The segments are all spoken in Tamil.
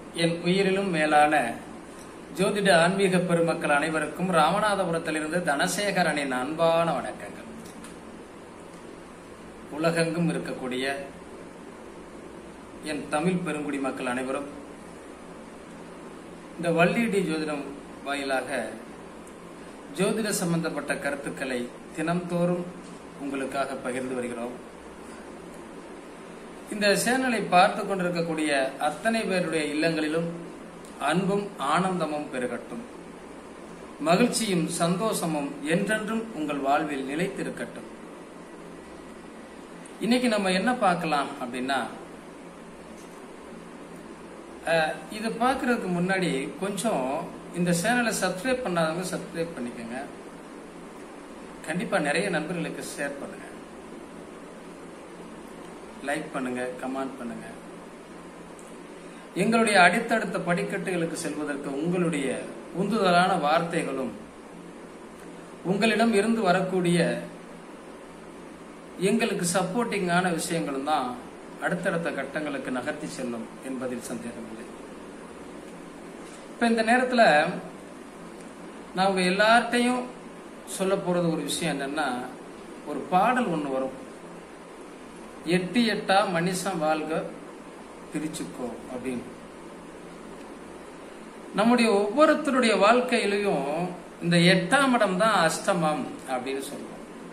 என் உயிரிலும் மேலான ஜோதிட ஆன்மீக பெருமக்கள் அனைவருக்கும் ராமநாதபுரத்திலிருந்து தனசேகரனின் அன்பான வணக்கங்கள் உலகெங்கும் இருக்கக்கூடிய என் தமிழ் பெருங்குடி மக்கள் அனைவரும் இந்த வள்ளிடி ஜோதிடம் வாயிலாக ஜோதிட சம்பந்தப்பட்ட கருத்துக்களை தினம்தோறும் உங்களுக்காக பகிர்ந்து வருகிறோம் இந்த சேனலை பார்த்து கொண்டிருக்கக்கூடிய அத்தனை பேருடைய இல்லங்களிலும் அன்பும் ஆனந்தமும் பெருகட்டும் மகிழ்ச்சியும் சந்தோஷமும் என்றென்றும் உங்கள் வாழ்வில் நிலைத்திருக்கட்டும் இன்னைக்கு நம்ம என்ன பார்க்கலாம் அப்படின்னா அஹ், இது பார்க்கறதுக்கு முன்னாடி கொஞ்சம் இந்த சேனலை சப்ஸ்கிரைப் பண்ணாதவங்க சப்ஸ்கிரைப் பண்ணிக்கோங்க கண்டிப்பா நிறைய நண்பர்களுக்கு ஷேர் பண்ணுங்க லைக் பண்ணுங்க கமெண்ட் பண்ணுங்க எங்களுடைய அடுத்தடுத்த படிக்கட்டுகளுக்கு செல்வதற்கு உங்களுடைய உந்துதலான வார்த்தைகளும் உங்களிடம் இருந்து வரக்கூடிய எங்களுக்கு சப்போர்ட்டிங்கான விஷயங்களும் தான் அடுத்தடுத்த கட்டங்களுக்கு நகர்த்தி செல்லும் என்பதில் சந்தேகமில்லை இப்ப இந்த நேரத்துல நான் உங்க எல்லார்ட்டையும் சொல்ல போறது ஒரு விஷயம் என்னன்னா ஒரு பாடல் ஒண்ணு வரும் எட்டு எட்டா மனுஷன் வாழ்க பிரிச்சுக்கோ அப்படின்னு நம்முடைய ஒவ்வொருத்தருடைய வாழ்க்கையிலையும் இந்த எட்டாம் இடம் தான் அஷ்டமம் அப்படின்னு சொல்லுவோம்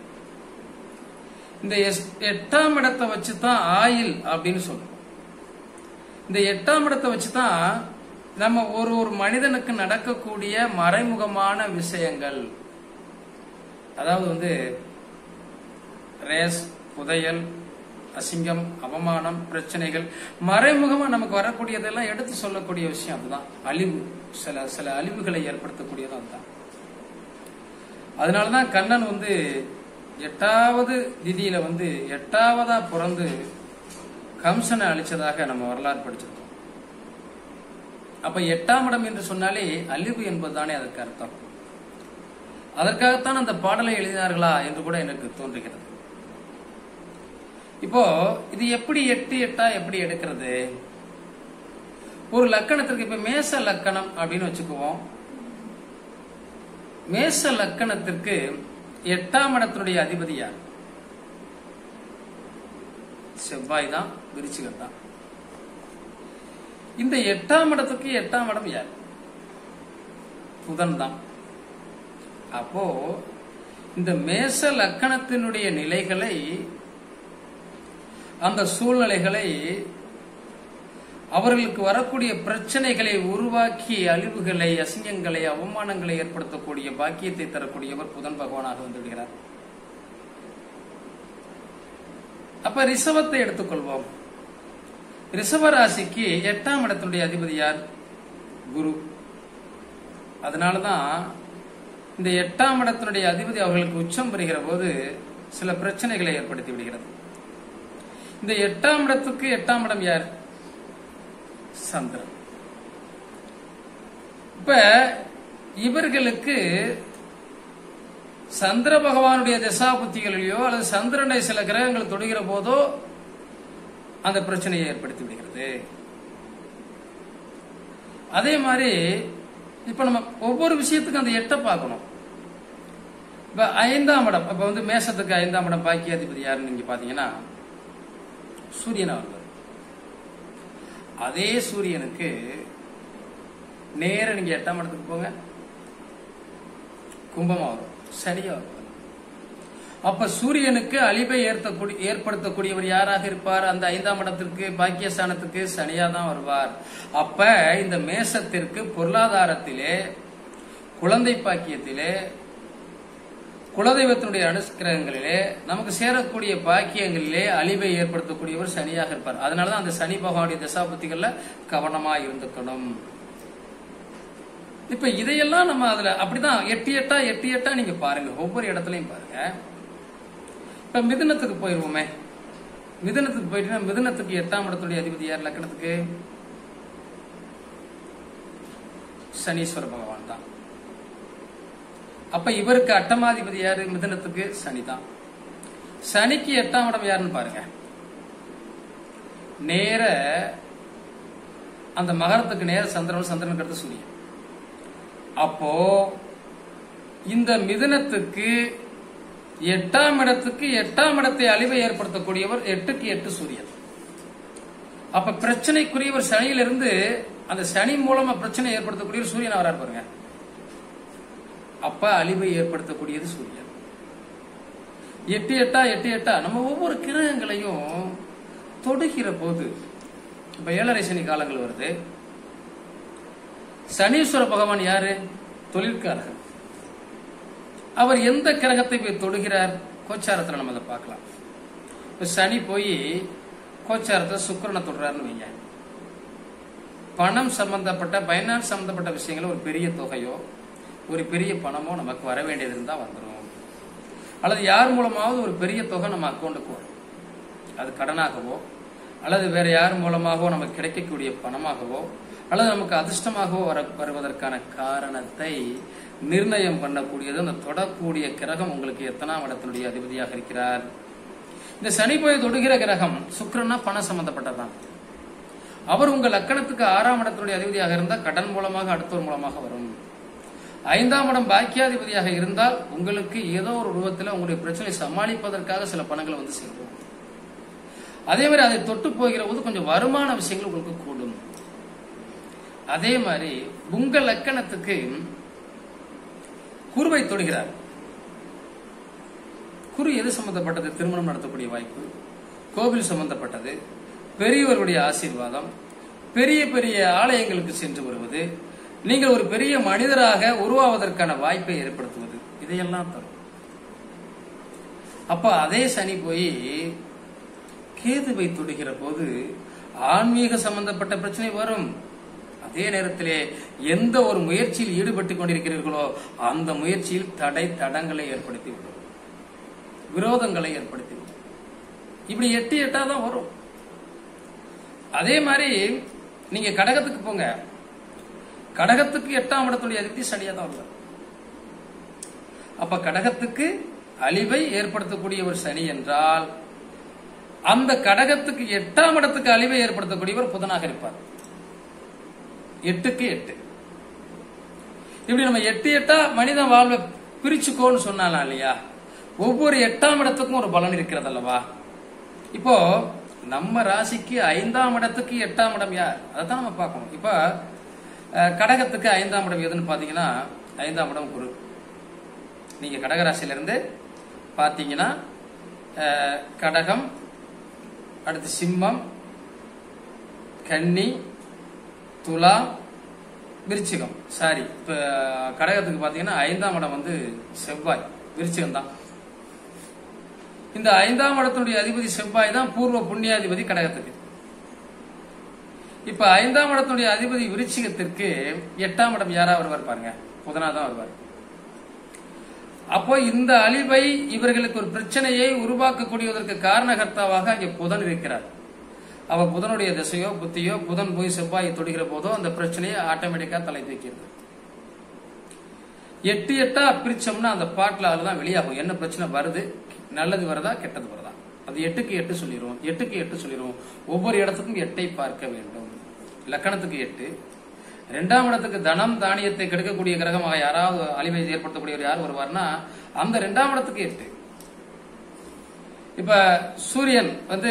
இந்த எஸ்- எட்டாம் இடத்தை வச்சு தான் ஆயில் அப்படின்னு சொல்லுவோம் இந்த எட்டாம் இடத்தை வச்சு தான் நம்ம ஒரு ஒரு மனிதனுக்கு நடக்கக்கூடிய மறைமுகமான விஷயங்கள் அதாவது வந்து ரேஸ் புதையல் அசிங்கம் அவமானம் பிரச்சனைகள் மறைமுகமா நமக்கு வரக்கூடியதெல்லாம் எடுத்து சொல்லக்கூடிய விஷயம் அதுதான் அழிவு சில சில அழிவுகளை ஏற்படுத்தக்கூடியது அதுதான் அதனாலதான் கண்ணன் வந்து எட்டாவது திதியில வந்து எட்டாவதா பிறந்து கம்சனை அழிச்சதாக நம்ம வரலாறு படிச்சிருக்கோம் அப்ப எட்டாம் இடம் என்று சொன்னாலே அழிவு என்பதுதானே அதற்கு அர்த்தம் அதற்காகத்தான் அந்த பாடலை எழுதினார்களா என்று கூட எனக்கு தோன்றுகிறது இப்போ இது எப்படி எட்டு எட்டா எப்படி எடுக்கிறது ஒரு லக்கணத்திற்கு இப்ப மேச லக்கணம் அப்படின்னு வச்சுக்குவோம் மேச லக்கணத்திற்கு எட்டாம் இடத்தினுடைய அதிபதி யார் செவ்வாய் தான் விருச்சிகம் தான் இந்த எட்டாம் இடத்துக்கு எட்டாம் இடம் யார் புதன் தான் அப்போ இந்த மேச லக்கணத்தினுடைய நிலைகளை அந்த சூழ்நிலைகளை அவர்களுக்கு வரக்கூடிய பிரச்சனைகளை உருவாக்கி அழிவுகளை அசிங்கங்களை அவமானங்களை ஏற்படுத்தக்கூடிய பாக்கியத்தை தரக்கூடியவர் புதன் பகவானாக வந்துவிடுகிறார் அப்ப ரிஷவத்தை எடுத்துக்கொள்வோம் ரிஷவ ராசிக்கு எட்டாம் இடத்தினுடைய அதிபதி யார் குரு அதனாலதான் இந்த எட்டாம் இடத்தினுடைய அதிபதி அவர்களுக்கு உச்சம் பெறுகிற போது சில பிரச்சனைகளை ஏற்படுத்தி விடுகிறது இந்த எட்டாம் இடத்துக்கு எட்டாம் இடம் யார் சந்திரன் இப்ப இவர்களுக்கு சந்திர பகவானுடைய தசாபுத்திகளிலேயோ அல்லது சந்திரனை சில கிரகங்கள் தொடுகிற போதோ அந்த பிரச்சனையை ஏற்படுத்தி விடுகிறது அதே மாதிரி இப்ப நம்ம ஒவ்வொரு விஷயத்துக்கும் அந்த எட்டை பார்க்கணும் இப்ப ஐந்தாம் இடம் இப்ப வந்து மேசத்துக்கு ஐந்தாம் இடம் பாக்கியாதிபதி யாருன்னு நீங்க பாத்தீங்கன்னா சூரியனா வருவார் அதே சூரியனுக்கு நேர நீங்க எட்டாம் இடத்துக்கு போங்க கும்பமா வரும் சரியா வரும் அப்ப சூரியனுக்கு அழிவை ஏற்படக்கூடிய ஏற்படுத்தக்கூடியவர் யாராக இருப்பார் அந்த ஐந்தாம் இடத்திற்கு பாக்கியஸ்தானத்துக்கு சனியா தான் வருவார் அப்ப இந்த மேசத்திற்கு பொருளாதாரத்திலே குழந்தை பாக்கியத்திலே குலதெய்வத்தினுடைய அனுஷ்கிரகங்களிலே நமக்கு சேரக்கூடிய பாக்கியங்களிலே அழிவை ஏற்படுத்தக்கூடியவர் சனியாக இருப்பார் அதனாலதான் அந்த சனி பகவானுடைய தசாபத்திகள்ல கவனமா இருந்துக்கணும் இப்ப இதையெல்லாம் நம்ம அதுல அப்படிதான் எட்டு எட்டா எட்டு எட்டா நீங்க பாருங்க ஒவ்வொரு இடத்துலயும் பாருங்க இப்ப மிதுனத்துக்கு போயிருவோமே மிதுனத்துக்கு போயிட்டீங்கன்னா மிதுனத்துக்கு எட்டாம் இடத்துடைய அதிபதி யார் லக்கணத்துக்கு சனீஸ்வர பகவான் தான் அப்ப இவருக்கு அட்டமாதிபதி யாரு மிதுனத்துக்கு சனி தான் சனிக்கு எட்டாம் இடம் யாருன்னு பாருங்க நேர அந்த மகரத்துக்கு நேர சந்திரன் சந்திரனுக்கு அடுத்து சூரியன் அப்போ இந்த மிதுனத்துக்கு எட்டாம் இடத்துக்கு எட்டாம் இடத்தை அழிவை ஏற்படுத்தக்கூடியவர் எட்டுக்கு எட்டு சூரியன் அப்ப பிரச்சனைக்குரியவர் சனியிலிருந்து அந்த சனி மூலமா பிரச்சனை ஏற்படுத்தக்கூடியவர் சூரியன் வராரு பாருங்க அப்ப அழிவை ஏற்படுத்தக்கூடியது சூரியன் எட்டு எட்டா எட்டு எட்டா நம்ம ஒவ்வொரு கிரகங்களையும் தொடுகிற போது இப்ப ஏழரை சனி காலங்கள் வருது சனீஸ்வர பகவான் யாரு தொழிற்காரகன் அவர் எந்த கிரகத்தை போய் தொடுகிறார் கோச்சாரத்துல நம்ம அதை பார்க்கலாம் இப்ப சனி போய் கோச்சாரத்துல சுக்கிரனை தொடுறாருன்னு வைங்க பணம் சம்பந்தப்பட்ட பைனான்ஸ் சம்பந்தப்பட்ட விஷயங்கள் ஒரு பெரிய தொகையோ ஒரு பெரிய பணமோ நமக்கு வர வேண்டியது இருந்தா வந்துடும் அல்லது யார் மூலமாவது ஒரு பெரிய தொகை நம்ம அக்கௌண்ட்டுக்கு வரும் அது கடனாகவோ அல்லது வேற யார் மூலமாகவோ நமக்கு கிடைக்கக்கூடிய பணமாகவோ அல்லது நமக்கு அதிர்ஷ்டமாகவோ வர வருவதற்கான காரணத்தை நிர்ணயம் பண்ணக்கூடியது அந்த தொடக்கூடிய கிரகம் உங்களுக்கு எத்தனாம் இடத்தினுடைய அதிபதியாக இருக்கிறார் இந்த சனி போய் தொடுகிற கிரகம் சுக்கிரன்னா பணம் சம்பந்தப்பட்டதுதான் அவர் உங்க லக்கணத்துக்கு ஆறாம் இடத்தினுடைய அதிபதியாக இருந்தால் கடன் மூலமாக அடுத்தவர் மூலமாக வரும் ஐந்தாம் இடம் பாக்கியாதிபதியாக இருந்தால் உங்களுக்கு ஏதோ ஒரு உருவத்தில் உங்களுடைய பிரச்சனை சமாளிப்பதற்காக சில பணங்கள் வந்து சேரும் அதே மாதிரி அதை தொட்டு போகிற போது கொஞ்சம் வருமான விஷயங்கள் உங்களுக்கு கூடும் அதே மாதிரி உங்க லக்கணத்துக்கு குருவை தொடுகிறார் குரு எது சம்பந்தப்பட்டது திருமணம் நடத்தக்கூடிய வாய்ப்பு கோவில் சம்பந்தப்பட்டது பெரியவர்களுடைய ஆசீர்வாதம் பெரிய பெரிய ஆலயங்களுக்கு சென்று வருவது நீங்கள் ஒரு பெரிய மனிதராக உருவாவதற்கான வாய்ப்பை ஏற்படுத்துவது இதையெல்லாம் தரும் அப்ப அதே சனி போய் கேதுவை தொடுகிற போது ஆன்மீக சம்பந்தப்பட்ட பிரச்சனை வரும் அதே நேரத்திலே எந்த ஒரு முயற்சியில் ஈடுபட்டு கொண்டிருக்கிறீர்களோ அந்த முயற்சியில் தடை தடங்களை ஏற்படுத்தி விடும் விரோதங்களை ஏற்படுத்தி விடும் இப்படி எட்டு எட்டா தான் வரும் அதே மாதிரி நீங்க கடகத்துக்கு போங்க கடகத்துக்கு எட்டாம் இடத்துடைய அதிபதி சனியா தான் வருவார் அப்ப கடகத்துக்கு அழிவை ஏற்படுத்தக்கூடிய ஒரு சனி என்றால் அந்த கடகத்துக்கு எட்டாம் இடத்துக்கு அழிவை ஏற்படுத்தக்கூடியவர் புதனாக இருப்பார் எட்டுக்கு எட்டு இப்படி நம்ம எட்டு எட்டா மனிதன் வாழ்வை பிரிச்சுக்கோன்னு சொன்னாலாம் இல்லையா ஒவ்வொரு எட்டாம் இடத்துக்கும் ஒரு பலன் இருக்கிறது அல்லவா இப்போ நம்ம ராசிக்கு ஐந்தாம் இடத்துக்கு எட்டாம் இடம் யார் அதைத்தான் நம்ம பார்க்கணும் இப்போ அஹ், கடகத்துக்கு ஐந்தாம் இடம் எதுன்னு பார்த்தீங்கன்னா ஐந்தாம் இடம் குரு நீங்க கடக ராசியில இருந்து பார்த்தீங்கன்னா அஹ், கடகம் அடுத்து சிம்மம் கன்னி துலா விருச்சிகம் சாரி இப்ப கடகத்துக்கு பாத்தீங்கன்னா ஐந்தாம் இடம் வந்து செவ்வாய் விருச்சிகம் தான் இந்த ஐந்தாம் இடத்துடைய அதிபதி செவ்வாய் தான் பூர்வ புண்ணியாதிபதி கடகத்துக்கு இப்ப ஐந்தாம் இடத்துடைய அதிபதி விருச்சிகத்திற்கு எட்டாம் இடம் யாரா வருவார் பாருங்க புதனா தான் வருவார் அப்போ இந்த அழிவை இவர்களுக்கு ஒரு பிரச்சனையை உருவாக்கக்கூடியதற்கு காரணகர்த்தாவாக அங்கே புதன் இருக்கிறார் அவ புதனுடைய திசையோ புத்தியோ புதன் போய் செவ்வாயை தொடுகிற போதோ அந்த பிரச்சனையை ஆட்டோமேட்டிக்கா தலை தூக்கிறது எட்டு எட்டா பிரிச்சோம்னா அந்த பாட்டுல அதுதான் வெளியாகும் என்ன பிரச்சனை வருது நல்லது வருதா கெட்டது வருதா அது எட்டுக்கு எட்டு சொல்லிடுவோம் எட்டுக்கு எட்டு சொல்லிடுவோம் ஒவ்வொரு இடத்துக்கும் எட்டை பார்க்க வேண்டும் லக்கணத்துக்கு எட்டு ரெண்டாம் இடத்துக்கு தனம் தானியத்தை கெடுக்கக்கூடிய கிரகமாக யாராவது அழிவை ஏற்படுத்தக்கூடியவர் யார் வருவார்னா அந்த ரெண்டாம் இடத்துக்கு எட்டு இப்ப சூரியன் வந்து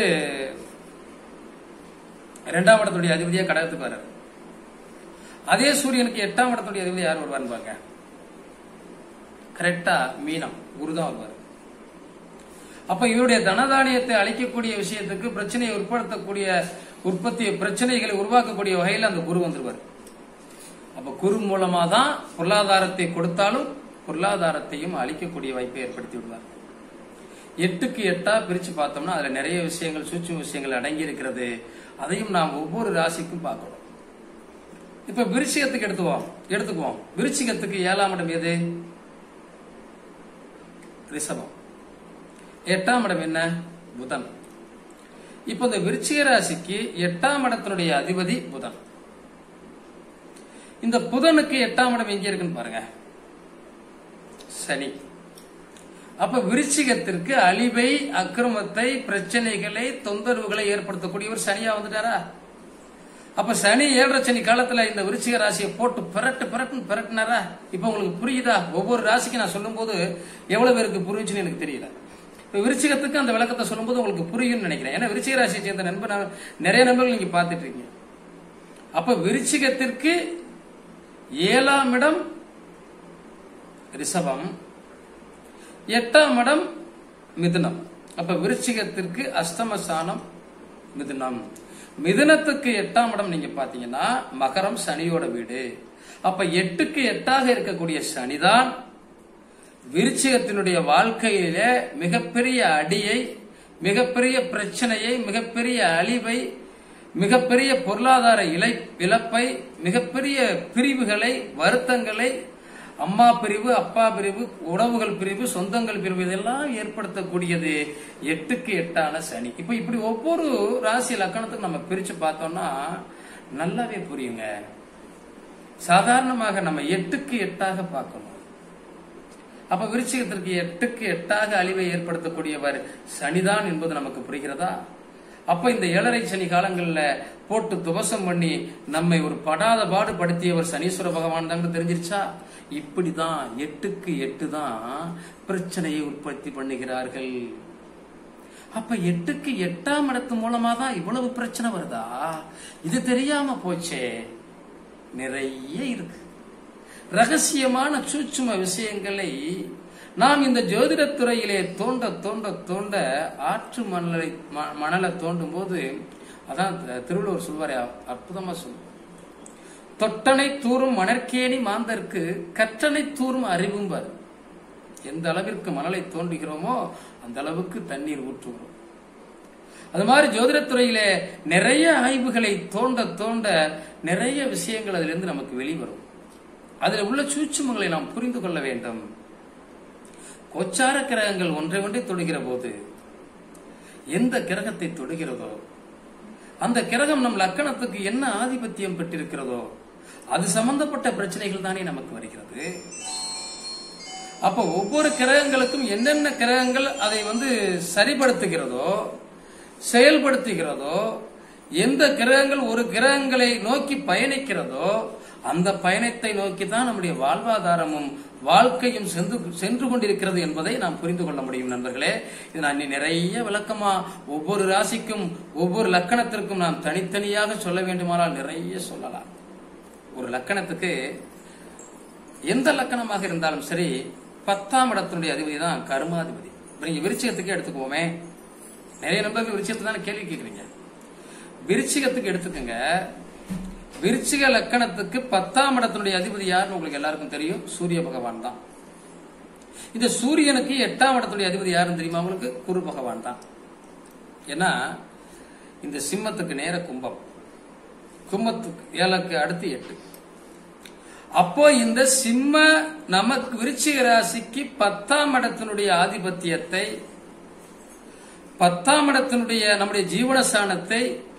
ரெண்டாம் இடத்துடைய அதிபதியா கடகத்துக்கு வர்றாரு அதே சூரியனுக்கு எட்டாம் இடத்துடைய அதிபதி யார் வருவார்னு பாருங்க கரெக்டா மீனம் குருதான் வருவார் அப்ப இவருடைய தனதானியத்தை அளிக்கக்கூடிய விஷயத்துக்கு பிரச்சனையை உட்படுத்தக்கூடிய உற்பத்தி பிரச்சனைகளை உருவாக்கக்கூடிய வகையில் அந்த குரு வந்துருவார் அப்ப குரு மூலமா தான் பொருளாதாரத்தை கொடுத்தாலும் பொருளாதாரத்தையும் அளிக்கக்கூடிய வாய்ப்பை ஏற்படுத்தி விடுவார் எட்டுக்கு எட்டா பிரிச்சு பார்த்தோம்னா அதுல நிறைய விஷயங்கள் சூட்சும விஷயங்கள் அடங்கி இருக்கிறது அதையும் நாம் ஒவ்வொரு ராசிக்கும் பார்க்கணும் இப்ப விருச்சிகத்துக்கு எடுத்துவோம் எடுத்துக்குவோம் விருச்சிகத்துக்கு ஏழாம் இடம் எது ரிஷபம் எட்டாம் இடம் என்ன புதன் இப்ப இந்த விருச்சிக ராசிக்கு எட்டாம் இடத்தினுடைய அதிபதி புதன் இந்த புதனுக்கு எட்டாம் இடம் எங்க இருக்குன்னு பாருங்க சனி அப்ப விருச்சிகத்திற்கு அழிவை அக்கிரமத்தை பிரச்சனைகளை தொந்தரவுகளை ஏற்படுத்தக்கூடியவர் சனியா வந்துட்டாரா அப்ப சனி ஏழரை சனி காலத்துல இந்த விருச்சிக ராசியை போட்டு பிரட்டு பிரட்டுன்னு பிரட்டினாரா இப்ப உங்களுக்கு புரியுதா ஒவ்வொரு ராசிக்கு நான் சொல்லும்போது எவ்வளவு பேருக்கு புரிஞ்சுன்னு எனக்கு தெரியல இப்ப விருச்சிகத்துக்கு அந்த விளக்கத்தை சொல்லும்போது உங்களுக்கு புரியும்னு நினைக்கிறேன் ஏன்னா விருச்சிக ராசியை சேர்ந்த நண்பர் நான் நிறைய நண்பர்கள் நீங்க பார்த்துட்டு இருக்கீங்க அப்ப விருச்சிகத்திற்கு ஏழாம் இடம் ரிஷபம் எட்டாம் இடம் மிதுனம் அப்ப விருச்சிகத்திற்கு அஷ்டமஸ்தானம் மிதுனம் மிதுனத்துக்கு எட்டாம் இடம் நீங்க பாத்தீங்கன்னா மகரம் சனியோட வீடு அப்ப எட்டுக்கு எட்டாக இருக்கக்கூடிய சனிதான் விருச்சிகத்தினுடைய வாழ்க்கையில மிகப்பெரிய அடியை மிகப்பெரிய பிரச்சனையை மிகப்பெரிய அழிவை மிகப்பெரிய பொருளாதார இலை இழப்பை மிகப்பெரிய பிரிவுகளை வருத்தங்களை அம்மா பிரிவு அப்பா பிரிவு உறவுகள் பிரிவு சொந்தங்கள் பிரிவு இதெல்லாம் ஏற்படுத்தக்கூடியது எட்டுக்கு எட்டான சனி இப்ப இப்படி ஒவ்வொரு ராசி லக்கணத்துக்கு நம்ம பிரிச்சு பார்த்தோம்னா நல்லாவே புரியுங்க சாதாரணமாக நம்ம எட்டுக்கு எட்டாக பார்க்கணும் அப்ப விருச்சிகத்திற்கு எட்டுக்கு எட்டாக அழிவை ஏற்படுத்தக்கூடியவர் சனிதான் என்பது நமக்கு புரிகிறதா அப்ப இந்த ஏழரை சனி காலங்கள்ல போட்டு துவசம் பண்ணி நம்மை ஒரு படாத பாடு படுத்தியவர் சனீஸ்வர பகவான் தான் தெரிஞ்சிருச்சா இப்படிதான் எட்டுக்கு எட்டு தான் பிரச்சனையை உற்பத்தி பண்ணுகிறார்கள் அப்ப எட்டுக்கு எட்டாம் இடத்து மூலமா தான் இவ்வளவு பிரச்சனை வருதா இது தெரியாம போச்சே நிறைய இருக்கு ரகசியமான சூட்சும விஷயங்களை நாம் இந்த ஜோதிடத் துறையிலே தோண்ட தோண்ட தோண்ட ஆற்று மணலை ம- மணலை தோண்டும் போது அதான் த- திருவள்ளுவர் சொல்வாரே அ- அற்புதமா சொல்லுவார் தொட்டனை தூறும் மணற்கேணி மாந்தர்க்கு கற்றனை தூறும் அறிவும் பாரு எந்த அளவிற்கு மணலை தோண்டுகிறோமோ அந்த அளவுக்கு தண்ணீர் ஊற்றுகிறோம் அது மாதிரி ஜோதிடத்துறையிலே நிறைய ஆய்வுகளை தோண்ட தோண்ட நிறைய விஷயங்கள் அதிலிருந்து நமக்கு வெளிவரும் அதில் உள்ள சூட்சுமங்களை நாம் புரிந்து கொள்ள வேண்டும் கோச்சார கிரகங்கள் ஒன்றை ஒன்றை தொடுகிற போது எந்த கிரகத்தை தொடுகிறதோ அந்த கிரகம் நம் லக்கணத்துக்கு என்ன ஆதிபத்தியம் பெற்றிருக்கிறதோ அது சம்பந்தப்பட்ட பிரச்சனைகள் தானே நமக்கு வருகிறது அப்ப ஒவ்வொரு கிரகங்களுக்கும் என்னென்ன கிரகங்கள் அதை வந்து சரிப்படுத்துகிறதோ செயல்படுத்துகிறதோ எந்த கிரகங்கள் ஒரு கிரகங்களை நோக்கி பயணிக்கிறதோ அந்த பயணத்தை நோக்கி தான் நம்முடைய வாழ்வாதாரமும் வாழ்க்கையும் சென்று சென்று கொண்டிருக்கிறது என்பதை நாம் புரிந்து கொள்ள முடியும் நண்பர்களே இது நான் இன்னி நிறைய விளக்கமா ஒவ்வொரு ராசிக்கும் ஒவ்வொரு லக்கணத்திற்கும் நாம் தனித்தனியாக சொல்ல வேண்டுமானால் நிறைய சொல்லலாம் ஒரு லக்கணத்துக்கு எந்த லக்கணமாக இருந்தாலும் சரி பத்தாம் இடத்தினுடைய அதிபதி தான் கர்மாதிபதி இப்ப நீங்க விருச்சிகத்துக்கு எடுத்துக்குவோமே நிறைய நண்பர்கள் விருச்சிகத்தை தானே கேள்வி கேட்குறீங்க விருச்சிகத்துக்கு எடுத்துக்கங்க விருச்சிக லக்கணத்துக்கு பத்தாம் இடத்தினுடைய அதிபதி யாருன்னு உங்களுக்கு எல்லாருக்கும் தெரியும் சூரிய பகவான் தான் இந்த சூரியனுக்கு எட்டாம் இடத்துடைய அதிபதி யாருன்னு தெரியுமா உங்களுக்கு குரு பகவான் தான் ஏன்னா இந்த சிம்மத்துக்கு நேர கும்பம் கும்பத்துக்கு ஏழுக்கு அடுத்து எட்டு அப்போ இந்த சிம்ம நமக்கு விருச்சிக ராசிக்கு பத்தாம் இடத்தினுடைய ஆதிபத்தியத்தை பத்தாம் இடத்தினுடைய நம்முடைய ஜீவனஸ்தானத்தை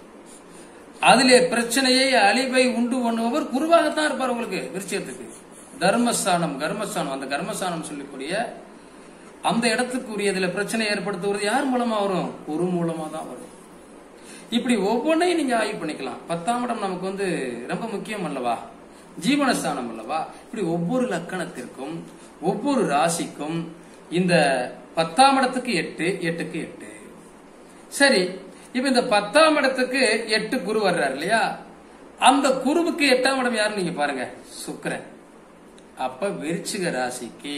அதிலே பிரச்சனையை அழிவை உண்டு பண்ணுபவர் குருவாகத்தான் இருப்பார் உங்களுக்கு விருச்சிகத்துக்கு தர்மஸ்தானம் கர்மஸ்தானம் அந்த கர்மஸ்தானம் சொல்லக்கூடிய அந்த இடத்துக்கு உரியதுல பிரச்சனை ஏற்படுத்துவது யார் மூலமா வரும் குரு மூலமா தான் வரும் இப்படி ஒவ்வொன்றையும் நீங்க ஆய்வு பண்ணிக்கலாம் பத்தாம் இடம் நமக்கு வந்து ரொம்ப முக்கியம் அல்லவா ஜீவனஸ்தானம் அல்லவா இப்படி ஒவ்வொரு லக்கணத்திற்கும் ஒவ்வொரு ராசிக்கும் இந்த பத்தாம் இடத்துக்கு எட்டு எட்டுக்கு எட்டு சரி இப்ப இந்த பத்தாம் இடத்துக்கு எட்டு குரு வர்றாரு இல்லையா அந்த குருவுக்கு எட்டாம் இடம் யாருன்னு நீங்க பாருங்க சுக்கிரன் அப்ப விருச்சிக ராசிக்கு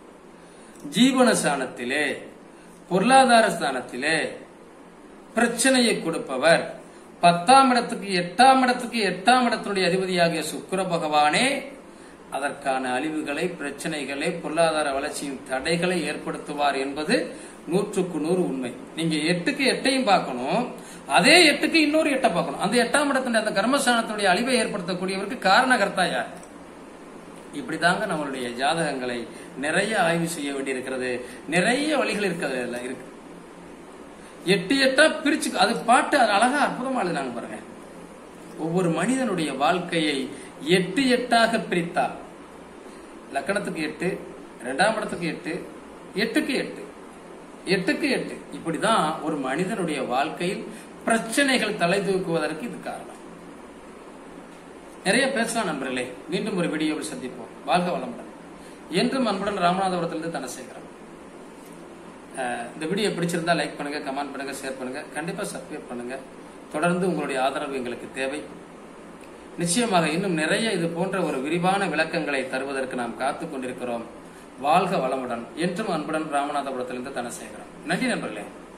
ஜீவனஸ்தானத்திலே பொருளாதார ஸ்தானத்திலே பிரச்சனையை கொடுப்பவர் பத்தாம் இடத்துக்கு எட்டாம் இடத்துக்கு எட்டாம் இடத்தினுடைய அதிபதியாகிய சுக்கிர பகவானே அதற்கான அழிவுகளை பிரச்சனைகளை பொருளாதார வளர்ச்சியின் தடைகளை ஏற்படுத்துவார் என்பது நூற்றுக்கு நூறு உண்மை நீங்க எட்டுக்கு எட்டையும் பார்க்கணும் அதே எட்டுக்கு இன்னொரு எட்டை பார்க்கணும் அந்த எட்டாம் இடத்தினுடைய அந்த கர்மஸ்தானத்தினுடைய அழிவை ஏற்படுத்தக்கூடியவருக்கு காரணகர்த்தா யார் இப்படிதாங்க நம்மளுடைய ஜாதகங்களை நிறைய ஆய்வு செய்ய வேண்டியிருக்கிறது நிறைய வழிகள் இருக்கிறது எல்லாம் இருக்கு எட்டு எட்டா பிரிச்சு அது பாட்டு அது அழகா அற்புதமா எழுதுனாங்க பாருங்க ஒவ்வொரு மனிதனுடைய வாழ்க்கையை எட்டு எட்டாக பிரித்தார் லக்கணத்துக்கு எட்டு இரண்டாம் இடத்துக்கு எட்டு எட்டுக்கு எட்டு எட்டுக்கு எட்டு இப்படிதான் ஒரு மனிதனுடைய வாழ்க்கையில் பிரச்சனைகள் தலை தூக்குவதற்கு இது காரணம் நிறைய பேசலாம் நண்பர்களே மீண்டும் ஒரு வீடியோவில் சந்திப்போம் வாழ்க வளமுடன் என்றும் அன்புடன் ராமநாதபுரத்திலிருந்து தனசேகரன் அஹ், இந்த வீடியோ பிடிச்சிருந்தா லைக் பண்ணுங்க கமெண்ட் பண்ணுங்க ஷேர் பண்ணுங்க கண்டிப்பா சப்ஸ்கிரைப் பண்ணுங்க தொடர்ந்து உங்களுடைய ஆதரவு எங்களுக்கு தேவை நிச்சயமாக இன்னும் நிறைய இது போன்ற ஒரு விரிவான விளக்கங்களை தருவதற்கு நாம் காத்துக் கொண்டிருக்கிறோம் வாழ்க வளமுடன் என்றும் அன்புடன் ராமநாதபுரத்திலிருந்து தனசேகரன் நன்றி நண்பர்களே